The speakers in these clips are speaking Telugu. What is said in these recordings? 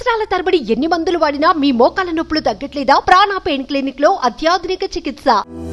సంవత్సరాల తరబడి ఎన్ని మందులు వాడినా మీ మోకాల నొప్పులు తగ్గట్లేదా ప్రాణ పెయిన్ క్లినిక్ లో అత్యాధునిక చికిత్స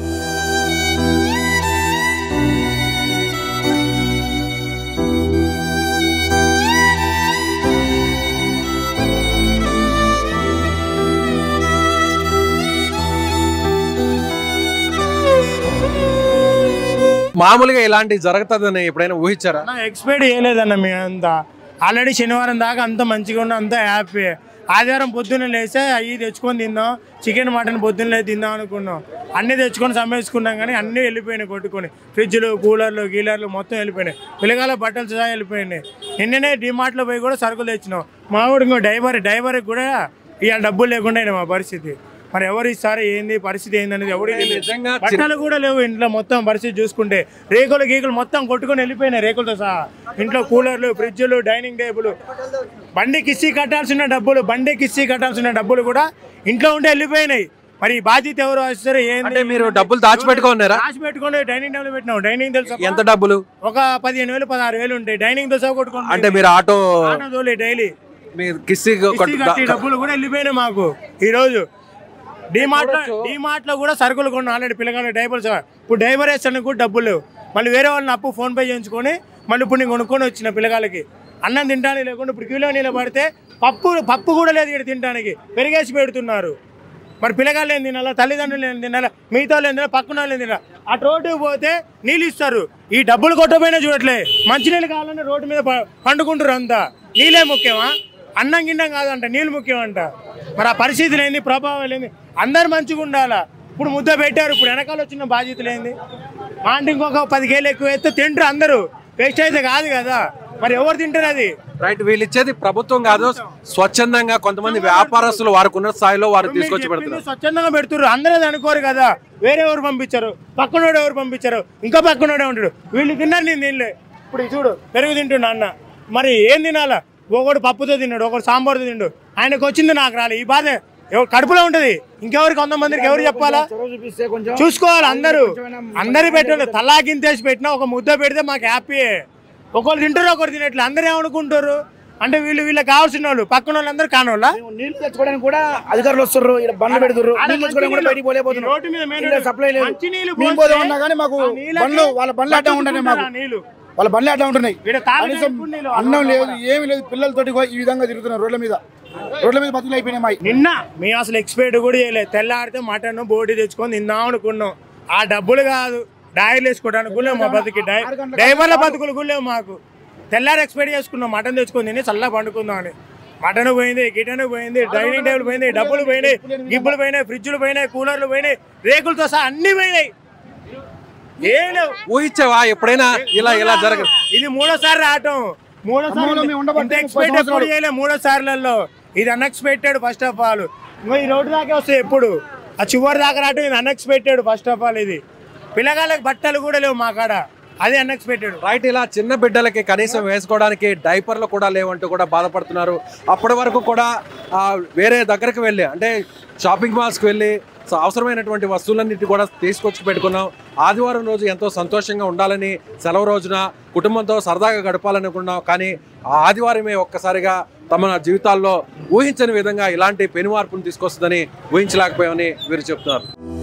మామూలుగా ఇలాంటి జరుగుతుందని ఎప్పుడైనా ఊహించారా నా ఎక్స్పెక్ట్ చేయలేదన్న మేమంతా ఆల్రెడీ శనివారం దాకా అంత మంచిగా ఉన్న అంతా హ్యాపీ ఆదివారం పొద్దున్న లేస్తే అవి తెచ్చుకొని తిందాం చికెన్ మటన్ పొద్దున్న లేచి తిందాం అనుకున్నాం అన్నీ తెచ్చుకొని సమ్మేసుకున్నాం కానీ అన్నీ వెళ్ళిపోయినాయి కొట్టుకొని ఫ్రిడ్జ్లు కూలర్లు గీలర్లు మొత్తం వెళ్ళిపోయినాయి పిల్లగాల బట్టలు సహా వెళ్ళిపోయినాయి నిన్ననే డిమార్ట్లో పోయి కూడా సరుకులు తెచ్చినాం మావాడు ఇంకో డ్రైవర్ డ్రైవర్కి కూడా ఇక డబ్బులు లేకుండా అయినాయి మా పరిస్థితి మరి ఎవరు ఇస్తారో ఏంది పరిస్థితి ఏంది అనేది ఎవరికి తెలియదు. నిజంగా చిన్న- బట్టలు కూడా లేవు ఇంట్లో మొత్తం పరిస్థితి చూసుకుంటే రేకులు గీకులు మొత్తం కొట్టుకొని వెళ్ళిపోయినాయి రేకులతో సహా ఇంట్లో కూలర్లు ఫ్రిడ్జ్లు డైనింగ్ టేబుల్ బండి కిస్సీ కట్టాల్సిన డబ్బులు బండి కిస్సీ కట్టాల్సిన డబ్బులు కూడా ఇంట్లో ఉంటే వెళ్ళిపోయినాయి మరి ఈ బాధ్యత ఎవరు వస్తారు ఏంది అంటే మీరు డబ్బులు దాచిపెట్టుకున్నారా దాచి పెట్టుకొని డైనింగ్ టేబుల్ పెట్టినాం డైనింగ్ తెలుసా ఎంత డబ్బులు ఒక పదిహేను వేలు పదహారు వేలు ఉంటాయి డైనింగ్ తో సహా కొట్టుకుంటాం అంటే మీరు ఆటో డైలీ మీ కిస్సి కిస్తీ కట్టి డబ్బులు కూడా వెళ్ళిపోయినాయి మాకు ఈ రోజు డిమార్ట్ లో డిమార్ట్ లో కూడా సరుకులు కొన్న ఆల్రెడీ పిల్లగాడు డైపర్స్ ఇప్పుడు డైపర్ వేస్తానికి కూడా డబ్బులు లేవు మళ్ళీ వేరే వాళ్ళని అప్పు ఫోన్ పే చేయించుకొని మళ్ళీ ఇప్పుడు నేను కొనుక్కొని వచ్చిన పిల్లగాళ్ళకి అన్నం తింటానికి లేకుండా ఇప్పుడు కిలో నీళ్ళు పడితే పప్పు పప్పు కూడా లేదు ఇక్కడ తినడానికి పెరిగేసి పెడుతున్నారు మరి పిల్లగాళ్ళు ఏం తినాలా తల్లిదండ్రులు ఏం తినాలా మిగతా వాళ్ళు ఏం తినాలా పక్కన వాళ్ళు ఏం తినాలా ఆ రోడ్డు పోతే నీళ్ళు ఇస్తారు ఈ డబ్బులు కొట్టపోయినా చూడట్లే మంచినీళ్ళు కావాలంటే రోడ్డు మీద ప- పండుకుంటారు అంతా నీళ్ళే ముఖ్యమా అన్నం గిన్నం కాదంట నీళ్ళు ముఖ్యమంట మరి ఆ పరిస్థితులు ఏంది ప్రభావాలు ఏంది అందరు మంచిగా ఉండాలా ఇప్పుడు ముద్ద పెట్టారు ఇప్పుడు వెనకాల వచ్చిన బాధ్యతలు ఏంది మా అంటే ఇంకొక పది కేలు ఎక్కువ వేస్తే తింటారు అందరూ వేస్ట్ అయితే కాదు కదా మరి ఎవరు తింటారు అది రైట్ వీళ్ళు ఇచ్చేది ప్రభుత్వం కాదు స్వచ్ఛందంగా కొంతమంది వ్యాపారస్తులు వారికి ఉన్న స్థాయిలో వారు తీసుకొచ్చి చెప్పింది పెడుతున్నారు స్వచ్ఛందంగా పెడుతున్నారు అందరూ అది అనుకోరు కదా వేరే ఎవరు పంపించారు పక్కనోడు ఎవరు పంపించారు ఇంకా పక్కనోడే ఉంటాడు వీళ్ళు తిన్నారు నేను తినలే ఇప్పుడు ఇది చూడు పెరుగు తింటుండు అన్న మరి ఏం తినాలా ఒకడు పప్పుతో తిన్నాడు ఒకడు సాంబార్తో తిండు ఆయనకు వచ్చింది నాకు రాలే ఈ బాధ ఎవరు కడుపులో ఉంటది ఇంకెవరికి వంద మందికి ఎవరు చెప్పాలా చూసుకోవాలి అందరూ అందరు పెట్టాలి తలాకింతేసి పెట్టినా ఒక ముద్ద పెడితే మాకు హ్యాపీ ఒకరు తింటారు ఒకరు తినట్లే అందరూ ఏమనుకుంటారు అంటే వీళ్ళు వీళ్ళకి కావాల్సిన వాళ్ళు పక్కన వాళ్ళందరూ కానోళ్ళ నీళ్లు తెచ్చుకోవడానికి కూడా అధికారులు వస్తారు ఇక్కడ బండ్లు పెడుతున్నారు ఆడ నీళ్లు తెచ్చుకోవడానికి కూడా బయటికి పోలేకపోతున్నారు రోడ్డు మీద మెయిన్ ఇక్కడ సప్లై లేదు మంచినీళ్ళు మేము పోస్తే పోదాం ఉన్నా కానీ మాకు ఆ నీళ్ళకి బండ్లు వాళ్ళ బండ్లు అడ్డం ఉంటున్నాయి మాకు బతుకుతుంటారు ఆ నీళ్ళు వాళ్ళ బండ్లు అడ్డం ఉంటున్నాయి ఈడ తాగడానికి కనీసం కూడా నీళ్ళు అన్నం లేదు ఏమీ లేదు పిల్లలతోటి కూడా ఈ విధంగా తిరుగుతున్నారు రోడ్ల మీద రోడ్ల మీద బతుకులు అయిపోయినాయి మావి నిన్న మేము అసలు ఎక్స్పెక్ట్ కూడా చేయలేదు తెల్లారితే మటన్ బోటి తెచ్చుకొని తిందాం అనుకున్నాం ఆ డబ్బులు కాదు డైర్లు వేసుకోవడానికి కూడా లేవు మా బతుకి డై డ్రైవర్ల బతుకులు కూడా లేవు మాకు తెల్లారి ఎక్స్పెక్ట్ చేసుకున్నాం మటన్ తెచ్చుకొని తిని చల్లగా పండుకుందాం అని మటన్ పోయింది గిటన్ పోయింది డైనింగ్ టేబుల్ పోయింది డబ్బులు పోయినాయి గిబ్బులు పోయినాయి ఫ్రిడ్జ్లు పోయినాయి కూలర్లు పోయినాయి రేకులతో సహా అన్ని పోయినాయి ఏం లేవు ఊహించావా ఎప్పుడైనా ఇలా ఇలా జరగదు ఇది మూడోసారి రావటం ఖమ్మంలో మేము ఉండబట్టి ముప్పై ఎక్స్పెక్ట్ ఎప్పుడు సంవత్సరాలు. చేయలే మూడో సార్లలో ఇది అన్ఎక్స్పెక్టెడ్ ఫస్ట్ ఆఫ్ ఆల్ ఇంకా ఈ రోడ్డు దాకా వస్తాయి ఎప్పుడు ఆ చివరి దాకా రావటం ఇది అన్ఎక్స్పెక్టెడ్ ఫస్ట్ ఆఫ్ ఆల్ ఇది పిల్లగాళ్ళకి బట్టలు కూడా లేవు మా కాడ అది అన్ఎక్స్పెక్టెడ్ రైట్ ఇలా చిన్న బిడ్డలకి కనీసం వేసుకోవడానికి డైపర్లు కూడా లేవంటూ కూడా బాధపడుతున్నారు అప్పటి వరకు కూడా ఆ, వేరే దగ్గరికి వెళ్ళి అంటే షాపింగ్ మాల్స్కి వెళ్ళి సో అవసరమైనటువంటి వస్తువులన్నిటి కూడా తీసుకొచ్చి పెట్టుకున్నాం ఆదివారం రోజు ఎంతో సంతోషంగా ఉండాలని సెలవు రోజున కుటుంబంతో సరదాగా గడపాలనుకున్నాం కానీ ఆ ఆదివారమే ఒక్కసారిగా తమ జీవితాల్లో ఊహించని విధంగా ఇలాంటి పెను మార్పును తీసుకొస్తుందని ఊహించలేకపోయామని వీరు చెప్తున్నారు